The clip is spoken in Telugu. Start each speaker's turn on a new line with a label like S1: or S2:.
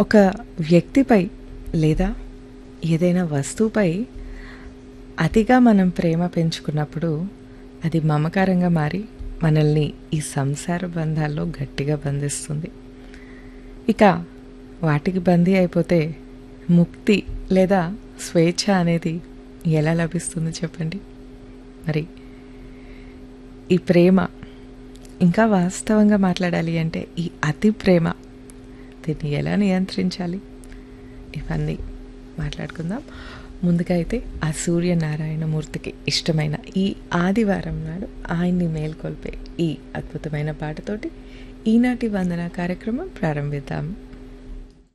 S1: ఒక వ్యక్తిపై లేదా ఏదైనా వస్తువుపై అతిగా మనం ప్రేమ పెంచుకున్నప్పుడు అది మమకారంగా మారి మనల్ని ఈ సంసార బంధాల్లో గట్టిగా బంధిస్తుంది ఇక వాటికి బందీ అయిపోతే ముక్తి లేదా స్వేచ్ఛ అనేది ఎలా లభిస్తుంది చెప్పండి మరి ఈ ప్రేమ ఇంకా వాస్తవంగా మాట్లాడాలి అంటే ఈ అతి ప్రేమ దీన్ని ఎలా నియంత్రించాలి ఇవన్నీ మాట్లాడుకుందాం ముందుగా అయితే ఆ సూర్యనారాయణమూర్తికి ఇష్టమైన ఈ ఆదివారం నాడు ఆయన్ని మేల్కొల్పే ఈ అద్భుతమైన పాటతోటి ఈనాటి వందన కార్యక్రమం ప్రారంభిద్దాం